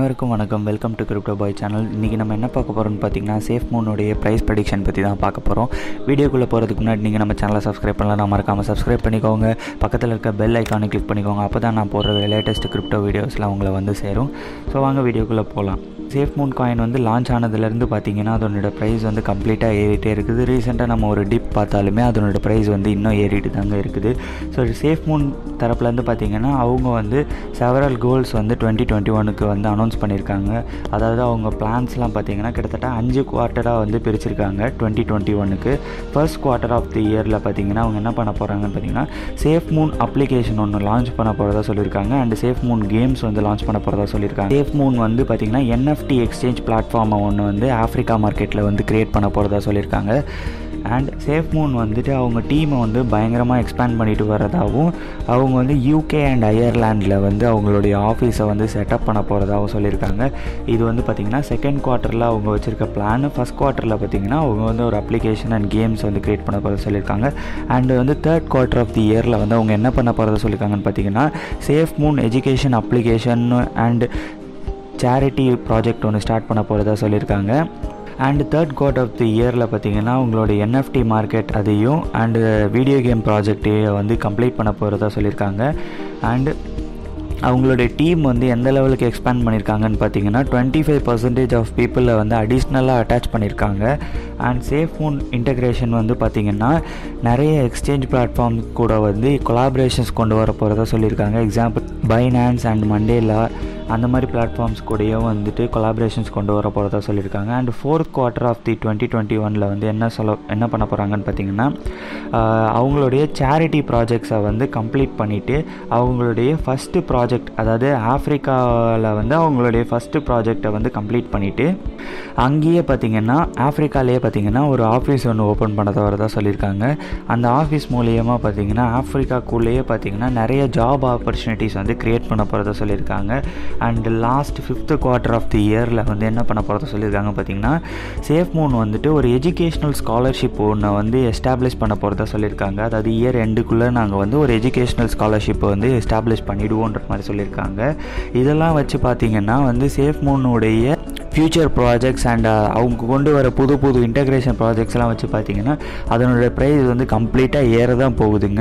அனைவருக்கும் வணக்கம் welcome to crypto boy channel இன்றைக்கி நம்ம என்ன பார்க்க போகிறோம்னு பார்த்தீங்கன்னா சேஃப் மூனுடைய ப்ரைஸ் ப்ரெடிக்ஷன் பற்றி தான் பார்க்க போகிறோம் வீடியோக்குள்ளே போகிறதுக்கு முன்னாடி நீங்கள் நம்ம சேனலை சப்ஸ்கிரைப் பண்ணலாம் மறக்காமல் சப்ஸ்கிரைப் பண்ணிக்கோங்க பக்கத்தில் இருக்க பெல் ஐக்கானை கிளிக் பண்ணிக்கோங்க அப்போ தான் நான் போடுற லேட்டஸ்ட் கிரிப்டோ வீடியோஸ்லாம் உங்களை வந்து சேரும் ஸோ வாங்க வீடியோக்குள்ளே போகலாம் சேஃப் மூன் காயின் வந்து லான்ச் ஆனதுலேருந்து பார்த்தீங்கன்னா அதனோட ப்ரைஸ் வந்து கம்ப்ளீட்டாக ஏறிட்டே இருக்குது ரீசெண்டாக நம்ம ஒரு டிப் பார்த்தாலுமே அதனோட ப்ரைஸ் வந்து இன்னும் ஏறிட்டு தாங்க இருக்குது ஸோ சேஃப் மூன் தரப்புலேருந்து பார்த்தீங்கன்னா அவங்க வந்து செவரல் கோல்ஸ் வந்து டுவெண்ட்டி டுவெண்ட்டி ஒனுக்கு வந்து அனௌன்ஸ் பண்ணியிருக்காங்க அதாவது அவங்க பிளான்ஸ்லாம் பார்த்தீங்கன்னா கிட்டத்தட்ட அஞ்சு குவார்ட்டராக வந்து பிரிச்சிருக்காங்க டுவெண்ட்டி டுவெண்ட்டி ஒனுக்கு ஃபர்ஸ்ட் குவார்ட்டர் ஆஃப் தி இயரில் பார்த்தீங்கன்னா அவங்க என்ன பண்ண போகிறாங்கன்னு பார்த்தீங்கன்னா சேஃப் மூன் அப்ளிகேஷன் ஒன்று லான்ச் பண்ண போகிறதா சொல்லியிருக்காங்க அண்ட் சேஃப் மூன் கேம்ஸ் வந்து லான்ச் பண்ண போகிறதா சொல்லியிருக்காங்க சேஃப் மூன் வந்து பார்த்தீங்கன்னா என்எஃப்டி எக்ஸ்சேஞ்ச் பிளாட்ஃபார்மை ஒன்று வந்து ஆஃப்ரிக்கா மார்க்கெட்டில் வந்து க்ரியேட் பண்ண போகிறதா சொல்லியிருக்காங்க அண்ட் சேஃப் மூன் வந்துட்டு அவங்க டீமை வந்து பயங்கரமாக எக்ஸ்பேண்ட் பண்ணிட்டு வரதாகவும் அவங்க வந்து யூகே அண்ட் அயர்லாண்டில் வந்து அவங்களுடைய ஆஃபீஸை வந்து செட்டப் பண்ண போகிறதாகவும் சொல்லியிருக்காங்க இது வந்து பார்த்திங்கன்னா செகண்ட் குவார்ட்டரில் அவங்க வச்சுருக்க பிளான் ஃபஸ்ட் குவார்ட்டரில் பார்த்திங்கன்னா அவங்க வந்து ஒரு அப்ளிகேஷன் அண்ட் கேம்ஸ் வந்து க்ரியேட் பண்ண போகிறத சொல்லியிருக்காங்க அண்ட் வந்து தேர்ட் குவார்ட்டர் ஆஃப் தி இயரில் வந்து அவங்க என்ன பண்ண போகிறத சொல்லியிருக்காங்கன்னு பார்த்தீங்கன்னா SafeMoon education application and charity project ஒன்று ஸ்டார்ட் பண்ண போகிறதா சொல்லியிருக்காங்க and third quarter of the இயரில் பார்த்தீங்கன்னா உங்களோட என்எஃப்டி மார்க்கெட் அதையும் அண்டு வீடியோ கேம் ப்ராஜெக்டையும் வந்து கம்ப்ளீட் பண்ண போகிறதா சொல்லியிருக்காங்க அண்டு அவங்களுடைய டீம் வந்து எந்த லெவலுக்கு எக்ஸ்பேண்ட் பண்ணியிருக்காங்கன்னு பார்த்தீங்கன்னா டுவெண்ட்டி ஃபைவ் பர்சன்டேஜ் ஆஃப் பீப்புளை வந்து அடிஷ்னலாக அட்டாச் பண்ணியிருக்காங்க அண்ட் சேஃப் மூன் இன்டகிரேஷன் வந்து பார்த்திங்கன்னா நிறைய எக்ஸ்சேஞ்ச் பிளாட்ஃபார்ம் கூட வந்து கொலாபரேஷன்ஸ் கொண்டு வர போகிறதா சொல்லியிருக்காங்க எக்ஸாம்பிள் பைனான்ஸ் அண்ட் மண்டேலா அந்த மாதிரி பிளாட்ஃபார்ம்ஸ் கூடயும் வந்துட்டு கொலாபரேஷன்ஸ் கொண்டு வர போகிறதா சொல்லியிருக்காங்க and fourth quarter of the twenty twenty ஒனில் வந்து என்ன சொல்ல என்ன பண்ண போகிறாங்கன்னு பார்த்தீங்கன்னா அவங்களுடைய சேரிட்டி ப்ராஜெக்ட்ஸை வந்து கம்ப்ளீட் பண்ணிவிட்டு அவங்களுடைய ஃபஸ்ட்டு ப்ராஜெக்ட் அதாவது ஆஃப்ரிக்காவில் வந்து அவங்களுடைய ஃபஸ்ட்டு ப்ராஜெக்டை வந்து கம்ப்ளீட் பண்ணிவிட்டு அங்கேயே பார்த்திங்கன்னா ஆஃப்ரிக்காலேயே பார்த்திங்கன்னா ஒரு ஆஃபீஸ் ஒன்று ஓப்பன் பண்ண வரதா சொல்லியிருக்காங்க அந்த ஆஃபீஸ் மூலியமாக பார்த்திங்கன்னா ஆஃப்ரிக்காக்குள்ளேயே பார்த்திங்கன்னா நிறைய ஜாப் ஆப்பர்ச்சுனிட்டிஸ் வந்து க்ரியேட் பண்ண போகிறதா சொல்லியிருக்காங்க and last fifth quarter of the இயரில் வந்து என்ன பண்ண போகிறத சொல்லியிருக்காங்க பார்த்தீங்கன்னா சேஃப் மூன் வந்துட்டு ஒரு எஜுகேஷ்னல் ஸ்காலர்ஷிப் ஒன்று வந்து எஸ்டாப்ளிஷ் பண்ண போகிறதா சொல்லியிருக்காங்க அதாவது இயர் எண்டுக்குள்ளே நாங்கள் வந்து ஒரு எஜுகேஷ்னல் ஸ்காலர்ஷிப்பை வந்து எஸ்டாப்ளிஷ் பண்ணிவிடுவோன்ற மாதிரி சொல்லியிருக்காங்க இதெல்லாம் வச்சு பார்த்திங்கன்னா வந்து சேஃப் மூனுடைய ஃப்யூச்சர் ப்ராஜெக்ட்ஸ் அண்ட் அவங்க கொண்டு வர புது புது இன்டகிரேஷன் ப்ராஜெக்ட்ஸ்லாம் வச்சு பார்த்தீங்கன்னா அதனுடைய ப்ரைஸ் வந்து கம்ப்ளீட்டாக ஏற தான் போகுதுங்க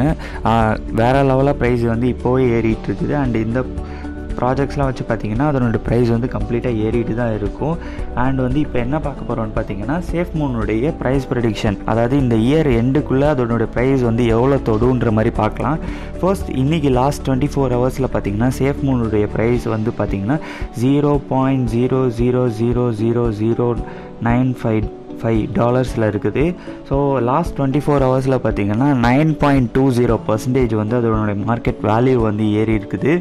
வேறு லெவலாக ப்ரைஸ் வந்து இப்போவே ஏறிட்டு இருக்குது அண்ட் இந்த ப்ராஜெக்ட்ஸ்லாம் வச்சு பார்த்தீங்கன்னா அதனோட ப்ரைஸ் வந்து கம்ப்ளீட்டாக ஏறிட்டு தான் இருக்கும் அண்ட் வந்து இப்போ என்ன பார்க்க போகிறோம்னு பார்த்தீங்கன்னா சேஃப் மூனுடைய ப்ரைஸ் ப்ரெடிக்ஷன் அதாவது இந்த இயர் எண்டுக்குள்ளே அதனோட ப்ரைஸ் வந்து எவ்வளோ தொடுன்ற மாதிரி பார்க்கலாம் ஃபர்ஸ்ட் இன்றைக்கி லாஸ்ட் டுவெண்ட்டி ஃபோர் ஹவர்ஸில் பார்த்தீங்கன்னா சேஃப் மூனுடைய ப்ரைஸ் வந்து பார்த்தீங்கன்னா zero point zero zero zero zero zero nine five five டாலர்ஸில் இருக்குது ஸோ லாஸ்ட் டுவெண்ட்டி ஃபோர் ஹவர்ஸில் பார்த்தீங்கன்னா nine point two zero percentage வந்து அதனுடைய மார்க்கெட் வேல்யூ வந்து ஏறி இருக்குது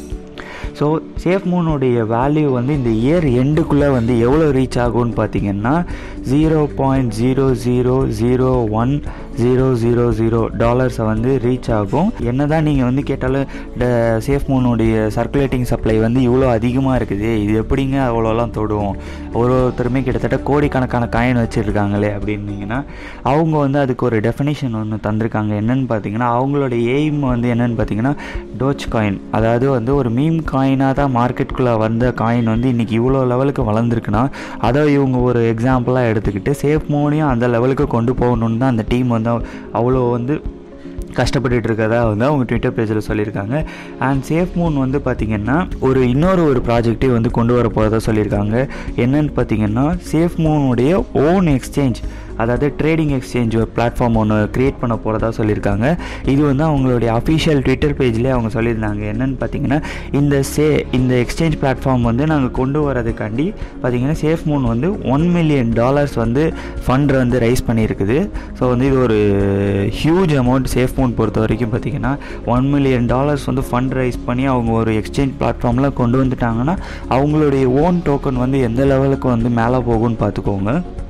ஸோ சேஃப் மூனுடைய வேல்யூ வந்து இந்த இயர் எண்டுக்குள்ளே வந்து எவ்வளோ ரீச் ஆகும்னு பார்த்தீங்கன்னா zero point zero zero zero one zero zero zero டாலர்ஸை வந்து ரீச் ஆகும் என்ன தான் நீங்கள் வந்து கேட்டாலும் இந்த சேஃப் மூனுடைய சர்க்குலேட்டிங் சப்ளை வந்து இவ்வளோ அதிகமாக இருக்குது இது எப்படிங்க அவ்வளோலாம் தொடுவோம் ஒரு ஒருத்தருமே கிட்டத்தட்ட கோடிக்கணக்கான காயின் வச்சுருக்காங்களே அப்படின்னீங்கன்னா அவங்க வந்து அதுக்கு ஒரு டெஃபினேஷன் ஒன்று தந்திருக்காங்க என்னென்னு பார்த்தீங்கன்னா அவங்களோட எய்ம் வந்து என்னென்னு பார்த்தீங்கன்னா டோச் காயின் அதாவது வந்து ஒரு மீம் காயினாக தான் மார்க்கெட்டுக்குள்ளே வந்த காயின் வந்து இன்றைக்கி இவ்வளோ லெவலுக்கு வளர்ந்துருக்குன்னா அதை இவங்க ஒரு எக்ஸாம்பிளாக எடுத்துக்கிட்டு சேஃப் மோனையும் அந்த லெவலுக்கு கொண்டு போகணுன்னு தான் அந்த டீம் வந்து அவ்வளோ வந்து கஷ்டப்பட்டுட்டு இருக்கதா வந்து அவங்க ட்விட்டர் பேஜில் சொல்லியிருக்காங்க அண்ட் சேஃப் மூன் வந்து பார்த்திங்கன்னா ஒரு இன்னொரு ஒரு ப்ராஜெக்டே வந்து கொண்டு வர போகிறதா சொல்லியிருக்காங்க என்னன்னு பார்த்தீங்கன்னா சேஃப் மூனுடைய ஓன் எக்ஸ்சேஞ்ச் அதாவது ட்ரேடிங் எக்ஸ்சேஞ்ச் ஒரு பிளாட்ஃபார்ம் ஒன்று க்ரியேட் பண்ண போகிறதா சொல்லியிருக்காங்க இது வந்து அவங்களுடைய அஃபிஷியல் ட்விட்டர் பேஜ்லேயே அவங்க சொல்லியிருந்தாங்க என்னென்னு பார்த்தீங்கன்னா இந்த சே இந்த எக்ஸ்சேஞ்ச் பிளாட்ஃபார்ம் வந்து நாங்கள் கொண்டு வரதுக்காண்டி பார்த்தீங்கன்னா சேஃப் மூன் வந்து ஒன் மில்லியன் டாலர்ஸ் வந்து ஃபண்ட் வந்து ரைஸ் பண்ணியிருக்குது ஸோ வந்து இது ஒரு ஹியூஜ் அமௌண்ட் சேஃப் மூன் பொறுத்த வரைக்கும் பார்த்தீங்கன்னா ஒன் மில்லியன் டாலர்ஸ் வந்து ஃபண்ட் ரைஸ் பண்ணி அவங்க ஒரு எக்ஸ்சேஞ்ச் பிளாட்ஃபார்மில் கொண்டு வந்துட்டாங்கன்னா அவங்களுடைய ஓன் டோக்கன் வந்து எந்த லெவலுக்கு வந்து மேலே போகும்னு பார்த்துக்கோங்க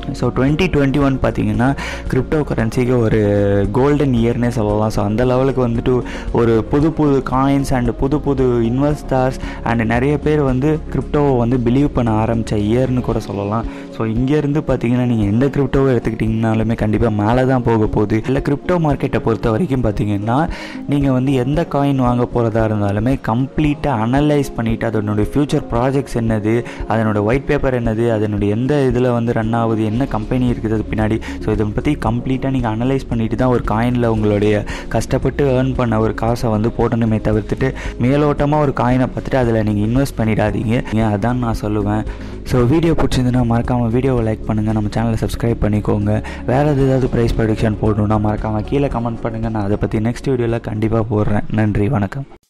ஸோ டுவெண்ட்டி டுவெண்ட்டி ஒன் பார்த்தீங்கன்னா கிரிப்டோ கரன்சிக்கு ஒரு கோல்டன் இயர்னே சொல்லலாம் ஸோ அந்த லெவலுக்கு வந்துட்டு ஒரு புது புது காயின்ஸ் அண்ட் புது புது இன்வெஸ்டர்ஸ் அண்ட் நிறைய பேர் வந்து கிரிப்டோவை வந்து பிலீவ் பண்ண ஆரம்பித்த இயர்னு கூட சொல்லலாம் ஸோ இங்கேருந்து பார்த்தீங்கன்னா நீங்கள் எந்த கிரிப்டோவை எடுத்துக்கிட்டிங்கனாலுமே கண்டிப்பாக மேலே தான் போக போகுது இல்லை கிரிப்டோ மார்க்கெட்டை பொறுத்த வரைக்கும் பார்த்தீங்கன்னா நீங்கள் வந்து எந்த காயின் வாங்க போகிறதா இருந்தாலுமே கம்ப்ளீட்டாக அனலைஸ் பண்ணிவிட்டு அதனுடைய ஃப்யூச்சர் ப்ராஜெக்ட்ஸ் என்னது அதனோட ஒயிட் பேப்பர் என்னது அதனுடைய எந்த இதில் வந்து ரன் ஆகுது என்ன கம்பெனி இருக்குது அது பின்னாடி ஸோ இதை பற்றி கம்ப்ளீட்டாக நீங்கள் அனலைஸ் பண்ணிட்டு தான் ஒரு காயினில் உங்களுடைய கஷ்டப்பட்டு ஏர்ன் பண்ண ஒரு காசை வந்து போடணுமே தவிர்த்துட்டு மேலோட்டமாக ஒரு காயினை பார்த்துட்டு அதில் நீங்கள் இன்வெஸ்ட் பண்ணிடாதீங்க ஏன் அதான் நான் சொல்லுவேன் ஸோ வீடியோ பிடிச்சிருந்துன்னா மறக்காமல் வீடியோவை லைக் பண்ணுங்கள் நம்ம சேனலை சப்ஸ்கிரைப் பண்ணிக்கோங்க வேறு ஏதாவது ப்ரைஸ் ப்ரொடிக்ஷன் போடணுன்னா மறக்காமல் கீழே கமெண்ட் பண்ணுங்கள் நான் அதை பற்றி நெக்ஸ்ட் வீடியோவில் கண்டிப்பாக போடுறேன் நன்றி வணக்கம்